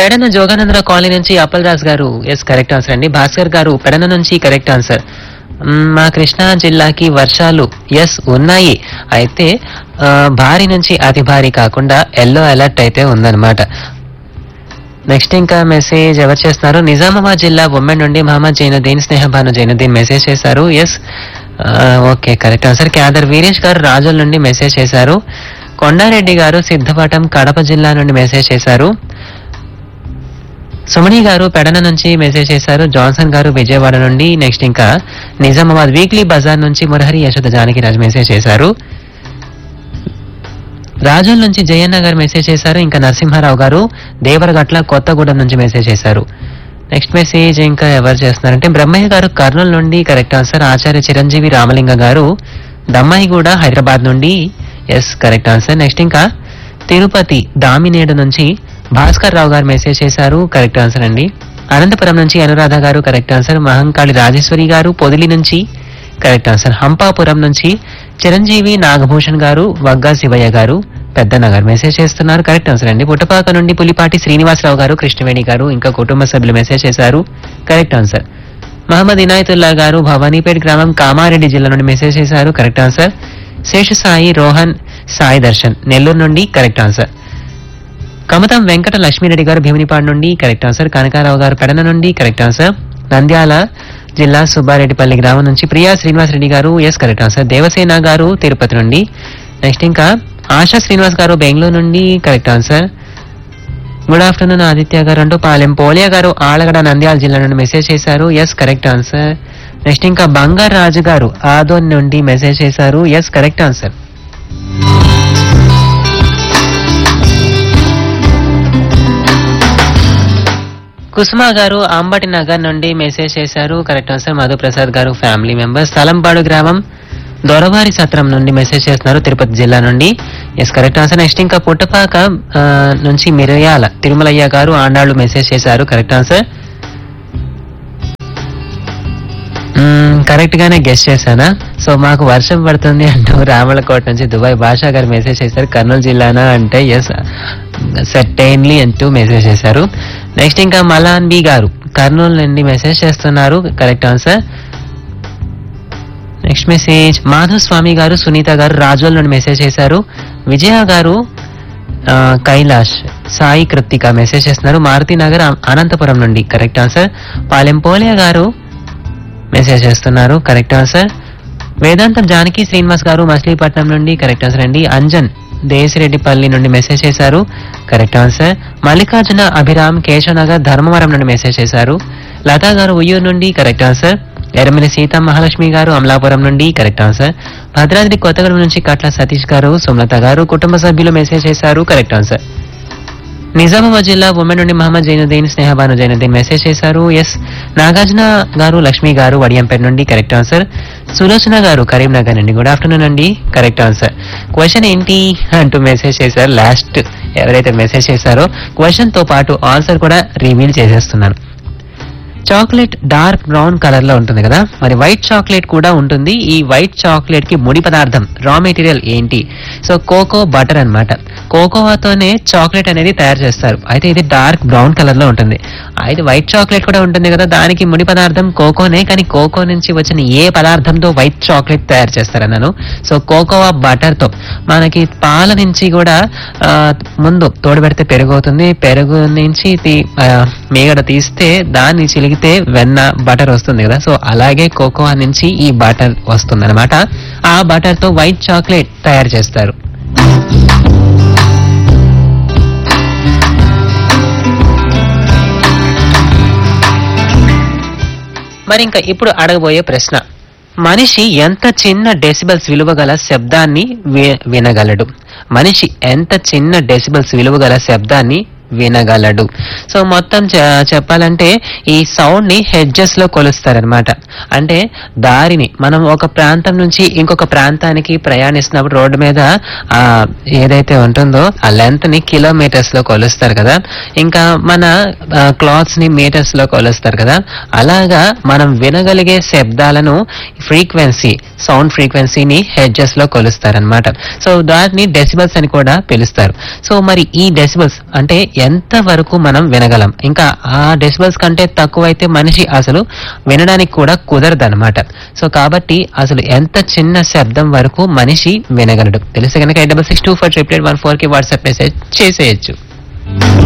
Pedana Jogananda Rao colony నుంచి అప్పల్ రాజ్ గారు yes correct answer అండి భాస్కర్ గారు పెడన నుంచి కరెక్ట్ ఆన్సర్ మ్మ్, మా కృష్ణా జిల్లాకి వర్షాలు ఎస్ ఉన్నాయి అయితే ఆ, భారీ నుంచి అతి భారీ కాకుండా ఎల్లో అలర్ట్ అయితే ఉందన్నమాట నెక్స్ట్ ఇంకా మెసేజ్ ఎవరు చేస్తున్నారు నిజామాబాద్ జిల్లా ఉమ్మెన్ నుండి మహమ్మద్ జైనుద్దీన్ స్నేహభాను జైనుద్దీన్ మెసేజ్ చేశారు yes okay correct answer Khader Veeresh garu Rajula నుండి మెసేజ్ చేశారు కొండారెడ్డి గారు సిద్ధవటం కడప జిల్లా నుండి మెసేజ్ చేశారు సుమణి గారు పెడన నుంచి మెసేజ్ చేశారు జాన్సన్ గారు విజయవాడ నుండి నెక్స్ట్ ఇంకా నిజామాబాద్ వీక్లీ బజార్ నుంచి మురహరి యశోద జానకి రాజు మెసేజ్ చేశారు రాజుల నుంచి జయన్న గారు మెసేజ్ చేశారు ఇంకా నరసింహారావు గారు దేవరగట్ల కొత్తగూడెం నుంచి మెసేజ్ చేశారు నెక్స్ట్ మెసేజ్ ఇంకా ఎవరు చేస్తున్నారంటే బ్రహ్మయ్య గారు కర్నూలు నుండి కరెక్ట్ ఆన్సర్ ఆచార్య చిరంజీవి రామలింగ గారు దమ్మాయిగూడ హైదరాబాద్ నుండి ఎస్ కరెక్ట్ ఆన్సర్ నెక్స్ట్ ఇంకా తిరుపతి దామినేడు నుంచి భాస్కర్ రావు గారు మెసేజ్ చేశారు కరెక్ట్ ఆన్సర్ అండి అనంతపురం నుంచి అనురాధ గారు కరెక్ట్ ఆన్సర్ మహంకాళి రాజేశ్వరి గారు పొదిలి నుంచి కరెక్ట్ ఆన్సర్ హంపాపురం నుంచి చిరంజీవి నాగభూషణ్ గారు వగ్గా శివయ్య గారు పెద్దనగర్ మెసేజ్ చేస్తున్నారు కరెక్ట్ ఆన్సర్ అండి పుట్టపాక నుండి పులిపాటి శ్రీనివాసరావు గారు కృష్ణవేణి గారు ఇంకా కుటుంబ సభ్యులు మెసేజ్ చేశారు కరెక్ట్ ఆన్సర్ మహమ్మద్ ఇనాయతుల్లా గారు భవానీపేట్ గ్రామం కామారెడ్డి జిల్లా నుండి మెసేజ్ చేశారు కరెక్ట్ ఆన్సర్ శేషసాయి రోహన్ సాయి దర్శన్ నెల్లూరు నుండి కరెక్ట్ ఆన్సర్ కమతం వెంకట లక్ష్మీరెడ్డి గారు భీమినిపాడు నుండి కరెక్ట్ ఆన్సర్ కనకారావు గారు పెడన నుండి కరెక్ట్ ఆన్సర్ నంద్యాల జిల్లా సుబ్బారెడ్డిపల్లి గ్రామం నుంచి ప్రియా శ్రీనివాస్ రెడ్డి గారు ఎస్ కరెక్ట్ ఆన్సర్ దేవసేన గారు తిరుపతి నుండి నెక్స్ట్ ఇంకా ఆశా శ్రీనివాస్ గారు బెంగళూరు నుండి correct answer good afternoon Aditya garu అంటూ పాలెం పోలియా గారు ఆలగడ నంద్యాల జిల్లా నుండి మెసేజ్ చేశారు ఎస్ కరెక్ట్ ఆన్సర్ నెక్స్ట్ ఇంకా బంగారు రాజు గారు ఆదోన్ నుండి మెసేజ్ చేశారు ఎస్ కరెక్ట్ ఆన్సర్ కుసుమ గారు అంబటి నగర్ నుండి మెసేజ్ చేశారు కరెక్ట్ ఆన్సర్ మధుప్రసాద్ గారు ఫ్యామిలీ మెంబర్ స్థలంపాడు గ్రామం దొరవారి సత్రం నుండి మెసేజ్ చేస్తున్నారు తిరుపతి జిల్లా నుండి ఎస్ కరెక్ట్ ఆన్సర్ నెక్స్ట్ ఇంకా పుట్టపాక ఆ, నుంచి మిరయాల తిరుమలయ్య గారు ఆండాళ్ళు మెసేజ్ చేశారు కరెక్ట్ ఆన్సర్ కరెక్ట్ గానే గెస్ట్ చేశానా సో మాకు వర్షం పడుతుంది అంటూ రామలకోట నుంచి దుబాయ్ భాషా గారు మెసేజ్ చేశారు కర్నూలు జిల్లానా అంటే ఎస్ సెటైన్లీ అంటూ మెసేజ్ చేశారు నెక్స్ట్ ఇంకా మలాన్ బి గారు కర్నూలు నుండి మెసేజ్ చేస్తున్నారు correct answer next message Madhav Swamy garu Sunitha గారు రాజోల్ నుండి మెసేజ్ చేశారు విజయ గారు ఆ, కైలాష్ సాయి కృత్తిక మెసేజ్ చేస్తున్నారు మారుతి నగర్ అ- అనంతపురం నుండి correct answer Palem Polia garu message చేస్తున్నారు కరెక్ట్ ఆన్సర్ వేదాంతం జానకి శ్రీనివాస్ గారు మచిలీపట్నం నుండి కరెక్ట్ ఆన్సర్ అండి అంజన్ దేశిరెడ్డిపల్లి నుండి మెసేజ్ చేశారు కరెక్ట్ ఆన్సర్ మల్లికార్జున అభిరామ్ కేశవనగర్ ధర్మవరం నుండి మెసేజ్ చేశారు లతా గారు ఉయ్యూరు నుండి కరెక్ట్ ఆన్సర్ ఎర్రమిల్లి సీత మహాలక్ష్మి గారు అమలాపురం నుండి కరెక్ట్ ఆన్సర్ భద్రాద్రి కొత్తగూడెం నుంచి కట్ల సతీష్ గారు సుమలత గారు కుటుంబ సభ్యులు మెసేజ్ చేశారు కరెక్ట్ ఆన్సర్ నిజామాబాద్ జిల్లా ఉమెన్ నుండి మహమ్మద్ జైనుద్దీన్ స్నేహబాను జైనుద్దీన్ మెసేజ్ చేశారు ఎస్ నాగార్జున గారు లక్ష్మి గారు వడియంపేట నుండి కరెక్ట్ ఆన్సర్ సులోచన గారు కరీంనగర్ నుండి గుడ్ ఆఫ్టర్నూన్ అండి కరెక్ట్ ఆన్సర్ క్వశ్చన్ ఏంటి అంటూ మెసేజ్ చేశారు లాస్ట్ ఎవరైతే మెసేజ్ చేశారో క్వశ్చన్ తో పాటు ఆన్సర్ కూడా రివీల్ చేసేస్తున్నాను చాక్లెట్ డార్క్ బ్రౌన్ కలర్ లో ఉంటుంది కదా మరి వైట్ చాక్లెట్ కూడా ఉంటుంది ఈ వైట్ చాక్లెట్ కి ముడి పదార్థం రా మెటీరియల్ ఏంటి సో కోకో బటర్ అన్నమాట కోకోవాతోనే చాక్లెట్ అనేది తయారు చేస్తారు అయితే ఇది డార్క్ బ్రౌన్ కలర్ లో ఉంటుంది అయితే వైట్ చాక్లెట్ కూడా ఉంటుంది కదా దానికి ముడి పదార్థం కోకోనే కానీ కోకో నుంచి వచ్చిన ఏ పదార్థంతో వైట్ చాక్లెట్ తయారు చేస్తారన్నాను సో కోకోవా బటర్ తో మనకి పాల నుంచి కూడా ఆ, ముందు తోడు పెడితే పెరుగు అవుతుంది పెరుగు నుంచి తీ- ఆ, మీగడ తీస్తే దాన్ని చిలిగితే వెన్న బటర్ వస్తుంది కదా సో అలాగే కోకోవా నుంచి ఈ బటర్ వస్తుంది అనమాట ఆ బటర్ తో వైట్ చాక్లెట్ తయారు చేస్తారు మరి ఇంకా ఇప్పుడు అడగబోయే ప్రశ్న మనిషి ఎంత చిన్న డెసిబల్స్ విలువ గల శబ్దాన్ని వి- వినగలడు మనిషి ఎంత చిన్న డెసిబల్స్ విలువ గల శబ్దాన్ని వినగలడు సో మొత్తం చె- చెప్పాలంటే ఈ సౌండ్ ని హెడ్జెస్ లో కొలుస్తారనమాట అంటే దారిని మనం ఒక ప్రాంతం నుంచి ఇంకొక ప్రాంతానికి ప్రయాణిస్తున్నప్పుడు రోడ్డు మీద ఆ ఏదైతే ఉంటుందో ఆ లెంత్ ని కిలోమీటర్స్ లో కొలుస్తారు కదా ఇంకా మన క్లాత్స్ ని మీటర్స్ లో కొలుస్తారు కదా అలాగా మనం వినగలిగే శబ్దాలను ఫ్రీక్వెన్సీ సౌండ్ ఫ్రీక్వెన్సీని హెడ్జెస్ లో కొలుస్తారనమాట సో దాన్ని డెసిబల్స్ అని కూడా పిలుస్తారు సో మరి ఈ డెసిబల్స్ అంటే ఎంత వరకు మనం వినగలం ఇంకా ఆ డెసిబల్స్ కంటే తక్కువ అయితే మనిషి అసలు వినడానికి కూడా కుదరదన్నమాట సో కాబట్టి అసలు ఎంత చిన్న శబ్దం వరకు మనిషి వినగలడు తెలిసి కనుక eight double six two four triple eight one four కి వాట్సాప్ మెసేజ్ చేసేయచ్చు